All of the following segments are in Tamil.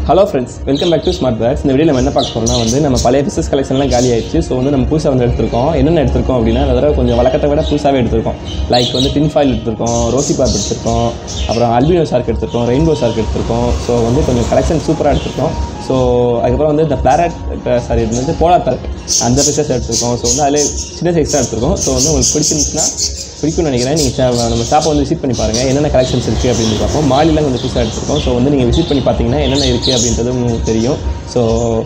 hello friends welcome back to smart packs இந்த வீடியோ நம்ம என்ன பார்க்க போறோம்னா வந்து நம்ம பழைய பிசஸ் கலெக்ஷன்லாம் காலி ஆயிடுச்சு ஸோ வந்து நம்ம புதுசாக வந்து எடுத்திருக்கோம் என்னென்ன எடுத்திருக்கோம் அப்படின்னா அதில் கொஞ்சம் வழக்கத்தை விட புதுசாகவே எடுத்திருக்கோம் லைக் வந்து டின் ஃபாயில் எடுத்திருக்கோம் ரோசி பார்ப் எடுத்திருக்கோம் அப்புறம் அல்பினோ ஷார்க் எடுத்திருக்கோம் ரெயின்போ ஷார்க் எடுத்திருக்கோம் ஸோ வந்து கொஞ்சம் கலெக்ஷன் சூப்பராக எடுத்திருக்கோம் ஸோ அதுக்கப்புறம் வந்து இந்த பிளாரட் சாரி இது வந்து போலார் பேரட் அந்த பிசஸ் எடுத்திருக்கோம் ஸோ வந்து அதில் சின்ன சைஸ் தான் எடுத்திருக்கோம் ஸோ வந்து உங்களுக்கு பிடிச்சிருந்துச்சுன்னா பிடிக்கும்னு நினைக்கிறேன் நீங்கள் நம்ம ஷாப்பை வந்து விசிட் பண்ணி பாருங்கள் என்னென்ன கலெக்ஷன்ஸ் இருக்குது அப்படின்னு பார்ப்போம் மாலிலாம் கொஞ்சம் புதுசாக எடுத்திருக்கோம் ஸோ வந்து நீங்கள் விசிட் பண்ணி பார்த்தீங்கன்னா என்னென்ன இருக்குது அப்படின்றது உங்களுக்கு தெரியும் ஸோ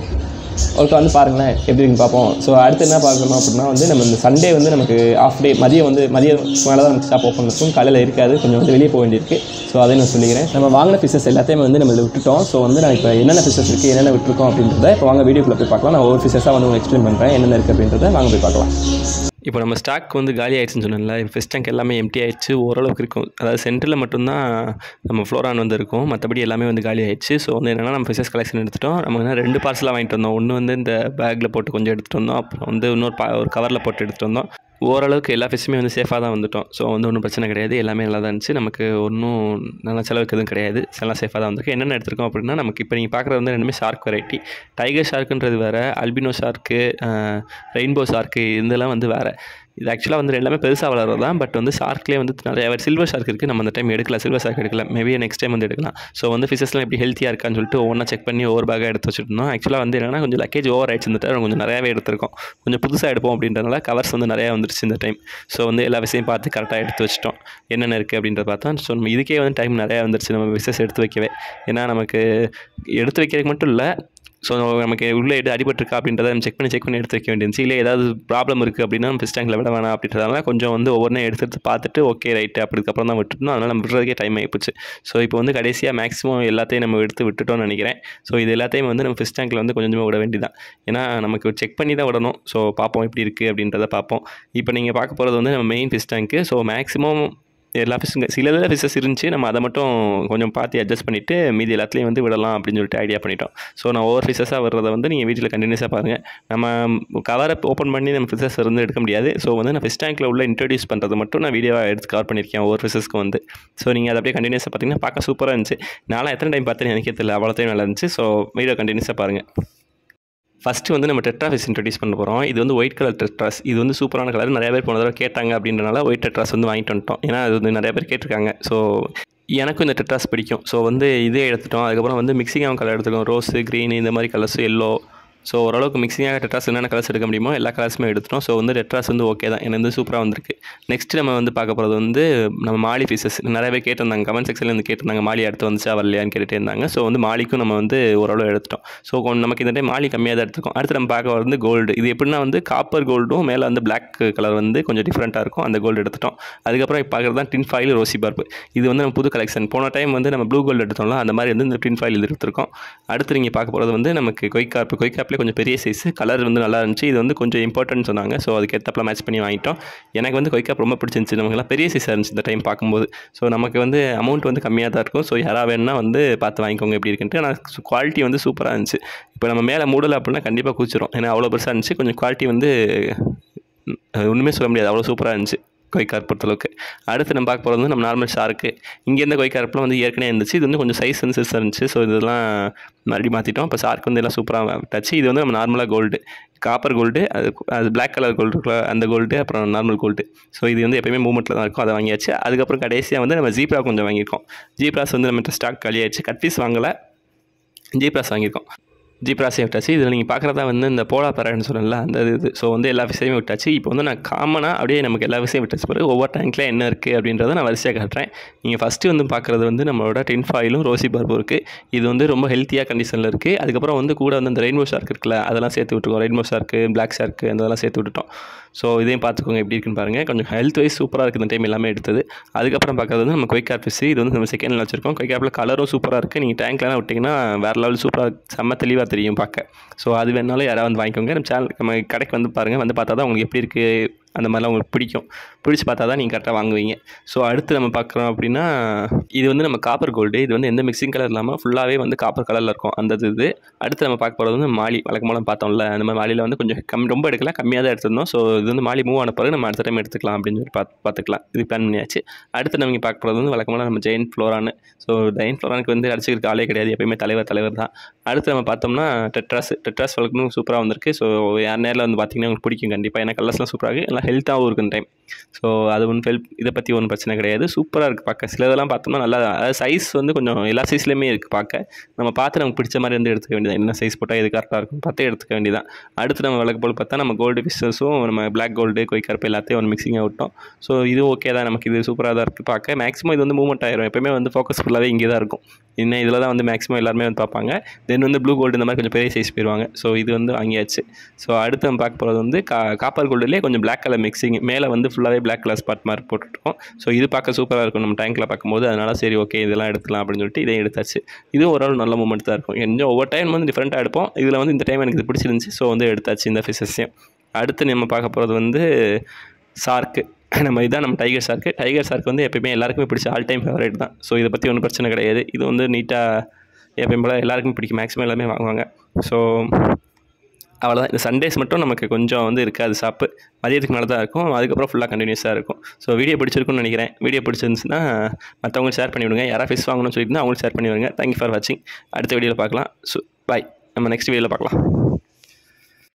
ஒருக்கா வந்து பாருங்களேன் எப்படி இருக்குன்னு பார்ப்போம் ஸோ அடுத்து என்ன பார்க்கணும் அப்படின்னா வந்து நம்ம இந்த சண்டே வந்து நமக்கு ஆஃப் டே மதியம் வந்து மதியம் மேலே தான் நமக்கு ஷாப் ஓப்பன் இருக்கும் காலையில் இருக்காது கொஞ்சம் வந்து வெளியே போக வேண்டியிருக்கு ஸோ அதை நான் சொல்லிக்கிறேன் நம்ம வாங்கின பிசஸ் எல்லாத்தையுமே வந்து நம்ம இதில் விட்டுட்டோம் ஸோ வந்து நான் இப்போ என்னென்ன பிசஸ் இருக்குது என்னென்ன விட்டுருக்கோம் அப்படின்றத இப்போ வாங்க வீடியோக்குள்ளே போய் பார்க்கலாம் நான் ஒவ்வொரு பிசஸாக வந்து உங்களுக்கு எக்ஸ்பிளைன் பண்ணுறேன் என்னென்ன இருக்குது அப்படின்றத வாங்க போய் பார்க்கலாம் இப்போ நம்ம ஸ்டாக் வந்து காலி ஆயிடுச்சுன்னு சொன்னேன்ல ஃபஸ்ட் டேங்க் எல்லாமே எம்டி ஆயிடுச்சு ஓரளவுக்கு இருக்கும் அதாவது சென்டரில் மட்டும்தான் நம்ம ஃப்ளோரான் வந்து இருக்கும் மற்றபடி எல்லாமே வந்து காலி ஆயிடுச்சு ஸோ வந்து என்னென்னா நம்ம ஃபிஷஸ் கலெக்ஷன் எடுத்துட்டோம் நம்ம என்ன ரெண்டு பார்சலாக வாங்கிட்டு வந்தோம் ஒன்று வந்து இந்த பேக்கில் போட்டு கொஞ்சம் எடுத்துகிட்டு வந்தோம் அப்புறம் வந்து இன்னொரு பா ஒரு கவரில் போட்டு எடுத்துகிட்டு வந்தோம் ஓரளவுக்கு எல்லா ஃபிஷ்ஷுமே வந்து சேஃபாக தான் வந்துட்டோம் ஸோ வந்து ஒன்றும் பிரச்சனை கிடையாது எல்லாமே நல்லா தான் இருந்துச்சு நமக்கு ஒன்றும் நல்ல செலவுக்கு எதுவும் கிடையாது எல்லாம் சேஃபாக தான் வந்திருக்கு என்னென்ன எடுத்திருக்கோம் அப்படின்னா நமக்கு இப்போ நீங்கள் பார்க்குறது வந்து ரெண்டுமே ஷார்க் வெரைட்டி டைகர் ஷார்க்குன்றது வேறு அல்பினோ ஷார்க்கு ரெயின்போ ஷார்க்கு இதெல்லாம் வந்து வேறு இது ஆக்சுவலாக வந்து எல்லாமே பெருசாக வளர்றது தான் பட் வந்து ஷார்க்லேயே வந்து நிறைய சில்வர் ஷார்க் இருக்குது நம்ம அந்த டைம் எடுக்கல சில்வர் ஷார்க் எடுக்கல மேபி நெக்ஸ்ட் டைம் வந்து எடுக்கலாம் ஸோ வந்து ஃபிஷஸ்லாம் எப்படி ஹெல்த்தியாக இருக்கான்னு சொல்லிட்டு ஒவ்வொன்றா செக் பண்ணி ஒவ்வொரு பேக்காக எடுத்து வச்சுருந்தோம் ஆக்சுவலாக வந்து என்னன்னா கொஞ்சம் லக்கேஜ் ஓவர் ஆயிடுச்சு இந்த டைம் கொஞ்சம் நிறையாவே எடுத்திருக்கோம் கொஞ்சம் புதுசாக எடுப்போம் அப்படின்றனால கவர்ஸ் வந்து நிறையா வந்துருச்சு இந்த டைம் ஸோ வந்து எல்லா விஷயம் பார்த்து கரெக்டாக எடுத்து வச்சிட்டோம் என்னென்ன இருக்குது அப்படின்றத பார்த்தா ஸோ நம்ம இதுக்கே வந்து டைம் நிறையா வந்துருச்சு நம்ம விசஸ் எடுத்து வைக்கவே ஏன்னா நமக்கு எடுத்து வைக்கிறதுக்கு மட்டும் இல்லை ஸோ நமக்கு உள்ளே எடு அடிபட்டிருக்கா அப்படின்றத நம்ம செக் பண்ணி செக் பண்ணி எடுத்து வைக்க வேண்டியிருந்துச்சு இல்லை ஏதாவது ப்ராப்ளம் இருக்குது அப்படின்னா நம்ம ஃபிஷ் டேங்கில் விட வேணாம் அப்படின்றதால கொஞ்சம் வந்து ஒவ்வொன்றே எடுத்து எடுத்து பார்த்துட்டு ஓகே ரைட்டு அப்படிக்கப்புறம் தான் விட்டுட்டோம் அதனால் நம்ம விடுறதுக்கே டைம் ஆகிப்போச்சு ஸோ இப்போ வந்து கடைசியாக மேக்ஸிமம் எல்லாத்தையும் நம்ம எடுத்து விட்டுட்டோம்னு நினைக்கிறேன் ஸோ இது எல்லாத்தையும் வந்து நம்ம ஃபிஷ் டேங்கில் வந்து கொஞ்சம் கொஞ்சமாக விட வேண்டியதான் ஏன்னா நமக்கு செக் பண்ணி தான் விடணும் ஸோ பார்ப்போம் எப்படி இருக்குது அப்படின்றத பார்ப்போம் இப்போ நீங்கள் பார்க்க போகிறது வந்து நம்ம main fish tank so maximum எல்லா ஃபிஷ்ஷுங்க சில இதில் ஃபிஷ்ஷஸ் இருந்துச்சு நம்ம அதை மட்டும் கொஞ்சம் பார்த்து அட்ஜஸ்ட் பண்ணிவிட்டு மீதி எல்லாத்துலேயும் வந்து விடலாம் அப்படின்னு சொல்லிட்டு ஐடியா பண்ணிட்டோம் ஸோ நான் ஒவ்வொரு ஃபிஷ்ஷஸாக வர்றதை வந்து நீங்கள் வீட்டில் கண்டினியூஸாக பாருங்கள் நம்ம கவரை ஓப்பன் பண்ணி நம்ம ஃபிஷ்ஷஸ் இருந்து எடுக்க முடியாது ஸோ வந்து நான் ஃபிஷ் டேங்க்கில் உள்ள இன்ட்ரடியூஸ் பண்ணுறது மட்டும் நான் வீடியோவாக எடுத்து கவர் பண்ணியிருக்கேன் ஒவ்வொரு ஃபிஷ்ஷஸ்க்கு வந்து ஸோ நீங்கள் அதை அப்படியே கண்டினியூஸாக பார்த்தீங்கன்னா பார்க்க சூப்பராக இருந்துச்சு நானும் எத்தனை டைம் பார்த்தேன்னு எனக்கே தெரியல அவ்வளோத்தையும் நல்லா இருந்துச்சு ஸோ வீடியோ கண்டினியூஸாக பாருங்கள் ஃபஸ்ட்டு வந்து நம்ம டெட்ராஃபிஸ் இன்ட்ரடியூஸ் பண்ண போகிறோம் இது வந்து ஒயிட் கலர் டெட்ராஸ் இது வந்து சூப்பரான கலர் நிறைய பேர் போன தடவை கேட்டாங்க அப்படின்றனால ஒயிட் டெட்ராஸ் வந்து வாங்கிட்டு வந்துட்டோம் ஏன்னா அது வந்து நிறைய பேர் கேட்டிருக்காங்க ஸோ எனக்கும் இந்த டெட்ராஸ் பிடிக்கும் ஸோ வந்து இதே எடுத்துட்டோம் அதுக்கப்புறம் வந்து மிக்சிங் கலர் எடுத்துக்கோம் ரோஸு க்ரீன் இந்த மாதிரி கலர்ஸ் எல்லோ ஸோ ஓரளவுக்கு மிக்சிங்காக டெட்ராஸ் என்னென்ன கலர்ஸ் எடுக்க முடியுமோ எல்லா கலர்ஸுமே எடுத்துட்டோம் ஸோ வந்து டெட்ராஸ் வந்து ஓகே தான் எனக்கு வந்து சூப்பராக வந்திருக்கு நெக்ஸ்ட் நம்ம வந்து பார்க்க போகிறது வந்து நம்ம மாலி ஃபிஷஸ் நிறைய பேர் கேட்டிருந்தாங்க கமெண்ட் செக்ஷனில் வந்து கேட்டிருந்தாங்க மாலி அடுத்து வந்துச்சா வரலையான்னு கேட்டுகிட்டே இருந்தாங்க ஸோ வந்து மாலிக்கும் நம்ம வந்து ஓரளவு எடுத்துட்டோம் ஸோ நமக்கு இந்த டைம் மாலி கம்மியாக தான் எடுத்துருக்கோம் அடுத்து நம்ம பார்க்க வந்து கோல்டு இது எப்படின்னா வந்து காப்பர் கோல்டும் மேலே வந்து பிளாக் கலர் வந்து கொஞ்சம் டிஃப்ரெண்ட்டாக இருக்கும் அந்த கோல்டு எடுத்துட்டோம் அதுக்கப்புறம் இப்போ பார்க்குறது தான் டின் ஃபாயில் ரோசி பார்ப்பு இது வந்து நம்ம புது கலெக்ஷன் போன டைம் வந்து நம்ம ப்ளூ கோல்டு எடுத்தோம்ல அந்த மாதிரி வந்து இந்த டின் ஃபாயில் இது எடுத்திருக்கோம் அடுத்து நீங்கள் பார்க்க போகிறது வந்து நமக்கு கொய்காப்பு கொய்காப்பில் கொஞ்சம் பெரிய சைஸ் கலர் வந்து நல்லா இருந்துச்சு இது வந்து கொஞ்சம் இம்பார்ட்டன்ட் சொன்னாங்க ஸோ அதுக்கு ஏற்றப்பல மேட்ச் பண்ணி வாங்கிட்டோம் எனக்கு வந்து கொய்காப் ரொம்ப பிடிச்சிருந்துச்சு நமக்குலாம் பெரிய சைஸாக இருந்துச்சு இந்த டைம் பார்க்கும்போது ஸோ நமக்கு வந்து அமௌண்ட் வந்து கம்மியாக தான் இருக்கும் ஸோ யாராக வேணுன்னா வந்து பார்த்து வாங்கிக்கோங்க எப்படி இருக்குன்ட்டு ஆனால் குவாலிட்டி வந்து சூப்பராக இருந்துச்சு இப்போ நம்ம மேலே மூடலை அப்படின்னா கண்டிப்பாக கூச்சிரும் ஏன்னா அவ்வளோ பெருசாக இருந்துச்சு கொஞ்சம் குவாலிட்டி வந்து ஒன்றுமே சொல்ல முடியாது அவ்வளோ சூப்பராக இருந்துச்சு கொய்கார் பொறுத்தளவுக்கு அடுத்து நம்ம பார்க்க போகிறது வந்து நம்ம நார்மல் ஷார்க்கு இங்கேருந்து கொய்கார்ப்பெலாம் வந்து ஏற்கனவே இருந்துச்சு இது வந்து கொஞ்சம் சைஸ் வந்து சிறுசாக இருந்துச்சு ஸோ இதெல்லாம் மறுபடியும் மாற்றிட்டோம் இப்போ ஷார்க் வந்து எல்லாம் சூப்பராக டச்சு இது வந்து நம்ம நார்மலாக கோல்டு காப்பர் கோல்டு அது அது பிளாக் கலர் கோல்டு இருக்குல்ல அந்த கோல்டு அப்புறம் நார்மல் கோல்டு ஸோ இது வந்து எப்பயுமே மூமெண்ட்டில் தான் இருக்கும் அதை வாங்கியாச்சு அதுக்கப்புறம் கடைசியாக வந்து நம்ம ஜீப்ரா கொஞ்சம் வாங்கியிருக்கோம் ஜீப்ராஸ் வந்து நம்ம ஸ்டாக் காலியாச்சு கட் பீஸ் வாங்கலை ஜீப்ராஸ் வாங்கியிருக்கோம் ஜீப்ராஸையும் விட்டாச்சு இதில் நீங்கள் பார்க்குறதா வந்து இந்த போலா பரான்னு சொன்னல அந்த இது ஸோ வந்து எல்லா விஷயமே விட்டாச்சு இப்போ வந்து நான் காமனாக அப்படியே நமக்கு எல்லா விஷயம் விட்டாச்சு பிறகு ஒவ்வொரு டேங்க்கில் என்ன இருக்குது அப்படின்றத நான் வரிசையாக காட்டுறேன் நீங்கள் ஃபஸ்ட்டு வந்து பார்க்குறது வந்து நம்மளோட டின் ஃபாயிலும் ரோசி பர்பும் இருக்குது இது வந்து ரொம்ப ஹெல்த்தியாக கண்டிஷனில் இருக்குது அதுக்கப்புறம் வந்து கூட வந்து அந்த ரெயின்போ ஷார்க் இருக்குல்ல அதெல்லாம் சேர்த்து விட்டுருக்கோம் ரெயின்போ ஷார்க்கு பிளாக் ஷார்க்கு அதெல்லாம் சேர்த்து விட்டுட்டோம் ஸோ இதையும் பார்த்துக்கோங்க எப்படி இருக்குன்னு பாருங்கள் கொஞ்சம் ஹெல்த் வைஸ் சூப்பராக இருக்குது இந்த டைம் எல்லாமே எடுத்தது அதுக்கப்புறம் பார்க்குறது வந்து நம்ம கொய்காப் ஃபிஷ் இது வந்து நம்ம செகண்டில் வச்சிருக்கோம் கொய்காப்பில் கலரும் சூப்பராக இருக்குது நீங்கள் டேங்க்லாம் விட்டிங்கன்னா வேறு லெவல் சூப்பராக செம்ம தெளிவாக தெரியும் பார்க்க ஸோ அது வேணாலும் யாராவது வந்து வாங்கிக்கோங்க நம்ம சேனல் நம்ம கடைக்கு வந்து பாருங்கள் வந்து பார்த்தா தான் உங்களுக்கு எப்படி இருக்குது அந்த மாதிரிலாம் உங்களுக்கு பிடிக்கும் பிடிச்சி பார்த்தா தான் நீங்கள் கரெக்டாக வாங்குவீங்க ஸோ அடுத்து நம்ம பார்க்குறோம் அப்படின்னா இது வந்து நம்ம காப்பர் கோல்டு இது வந்து எந்த மிக்சிங் கலர் இல்லாமல் ஃபுல்லாகவே வந்து காப்பர் கலரில் இருக்கும் அந்த இது அடுத்து நம்ம பார்க்க போகிறது வந்து மாலி வழக்கம் மூலம் பார்த்தோம்ல அந்த மாதிரி மாலியில் வந்து கொஞ்சம் கம் ரொம்ப எடுக்கல கம்மியாக தான் எடுத்திருந்தோம் ஸோ இது வந்து மாலி மூவ் ஆன பிறகு நம்ம அடுத்த டைம் எடுத்துக்கலாம் அப்படின்னு சொல்லி பார்த்து பார்த்துக்கலாம் இது பிளான் பண்ணியாச்சு அடுத்து நம்ம இங்கே பார்க்க போகிறது வந்து வழக்கமாக நம்ம ஜெயின் ஃப்ளோரானு ஸோ ஜெயின் ஃப்ளோரானுக்கு வந்து அடிச்சுக்கிறதுக்கு ஆளே கிடையாது எப்பயுமே தலைவர் தலைவர் தான் அடுத்து நம்ம பார்த்தோம்னா டெட்ராஸ் டெட்ராஸ் வழக்கமும் சூப்பராக வந்திருக்கு ஸோ யார் நேரில் வந்து பார்த்தீங்கன்னா உங்களுக்கு பிடிக்கும் கண்டிப்பாக ஏன்னா கலர்ஸ்லாம் சூப்பராக இருக்குது எல்லாம் ஹெல்த்தாகவும் இருக்கும் டைம் ஸோ அது ஒன்றும் ஹெல்ப் இதை பற்றி ஒன்றும் பிரச்சனை கிடையாது சூப்பராக இருக்குது பார்க்க சில இதெல்லாம் பார்த்தோம்னா நல்லா அதாவது சைஸ் வந்து கொஞ்சம் எல்லா சைஸ்லேயுமே இருக்குது பார்க்க நம்ம பார்த்து நமக்கு பிடிச்ச மாதிரி வந்து எடுத்துக்க வேண்டியது என்ன சைஸ் போட்டால் இது கரெக்டாக இருக்கும் பார்த்து எடுத்துக்க வேண்டியதான் அடுத்து நம்ம விளக்கு போல் பார்த்தா நம்ம கோல்டு பிஸ்னஸும் நம்ம பிளாக் கோல்டு கொய்கருப்பு எல்லாத்தையும் ஒரு மிக்சிங்காக விட்டோம் ஸோ இது ஓகே தான் நமக்கு இது சூப்பராக தான் இருக்குது பார்க்க மேக்ஸிமம் இது வந்து மூவ்மெண்ட் ஆயிரும் எப்பயுமே வந்து ஃபோக்கஸ் ஃபுல்லாகவே இங்கே தான் இருக்கும் இன்னும் இதில் தான் வந்து மேக்ஸிமம் எல்லாருமே வந்து பார்ப்பாங்க தென் வந்து ப்ளூ கோல்டு இந்த மாதிரி கொஞ்சம் பெரிய சைஸ் போயிடுவாங்க ஸோ இது வந்து வாங்கியாச்சு ஸோ அடுத்து நம்ம பார்க்க போகிறது வந்து கா காப்பர் கோல்டுலேயே கொஞ்சம் பிளாக் கலர் மிக்சிங் மேலே வந்து ஃபுல்லாகவே பிளாக் கலர் ஸ்பாட் மாதிரி போட்டுருக்கோம் ஸோ இது பார்க்க சூப்பராக இருக்கும் நம்ம டேங்க்கில் பார்க்கும்போது அதனால் சரி ஓகே இதெல்லாம் எடுத்துக்கலாம் அப்படின்னு சொல்லிட்டு இதையும் எடுத்தாச்சு இது ஓரளவு நல்ல மூமெண்ட் தான் இருக்கும் கொஞ்சம் ஒவ்வொரு டைம் வந்து டிஃப்ரெண்ட்டாக எடுப்போம் இதில் வந்து இந்த டைம் எனக்கு இது பிடிச்சிருந்துச்சி ஸோ வந்து எடுத்தாச்சு இந்த ஃபிஷஸையும் அடுத்து நம்ம பார்க்க போகிறது வந்து ஷார்க்கு நம்ம இதான் நம்ம டைகர் ஷார்க்கு டைகர் ஷார்க் வந்து எப்பயுமே எல்லாருக்குமே பிடிச்ச ஆல் டைம் ஃபேவரட் தான் ஸோ இதை பற்றி ஒன்றும் பிரச்சனை கிடையாது இது வந்து நீட்டாக எப்பயும் போல் எல்லாருக்குமே பிடிக்கும் மேக்ஸிமம் எல்லாமே வாங்குவாங்க ஸோ அவ்வளோதான் இந்த சண்டேஸ் மட்டும் நமக்கு கொஞ்சம் வந்து இருக்காது ஷாப்பு மதியத்துக்கு மேலே தான் இருக்கும் அதுக்கப்புறம் ஃபுல்லாக கண்டினியூஸாக இருக்கும் ஸோ வீடியோ பிடிச்சிருக்குன்னு நினைக்கிறேன் வீடியோ பிடிச்சிருந்துச்சுன்னா மற்றவங்க ஷேர் பண்ணி விடுங்க யாராவது ஃபிஷ் வாங்கணும்னு சொல்லியிருந்தா அவங்களுக்கு ஷேர் பண்ணி விடுங்க தேங்க்யூ ஃபார் வாட்சிங் அடுத்த வீடியோவில் பார்க்கலாம் ஸோ பாய் நம்ம நெக்ஸ்ட் வீடியோவில் பார்க்கலாம்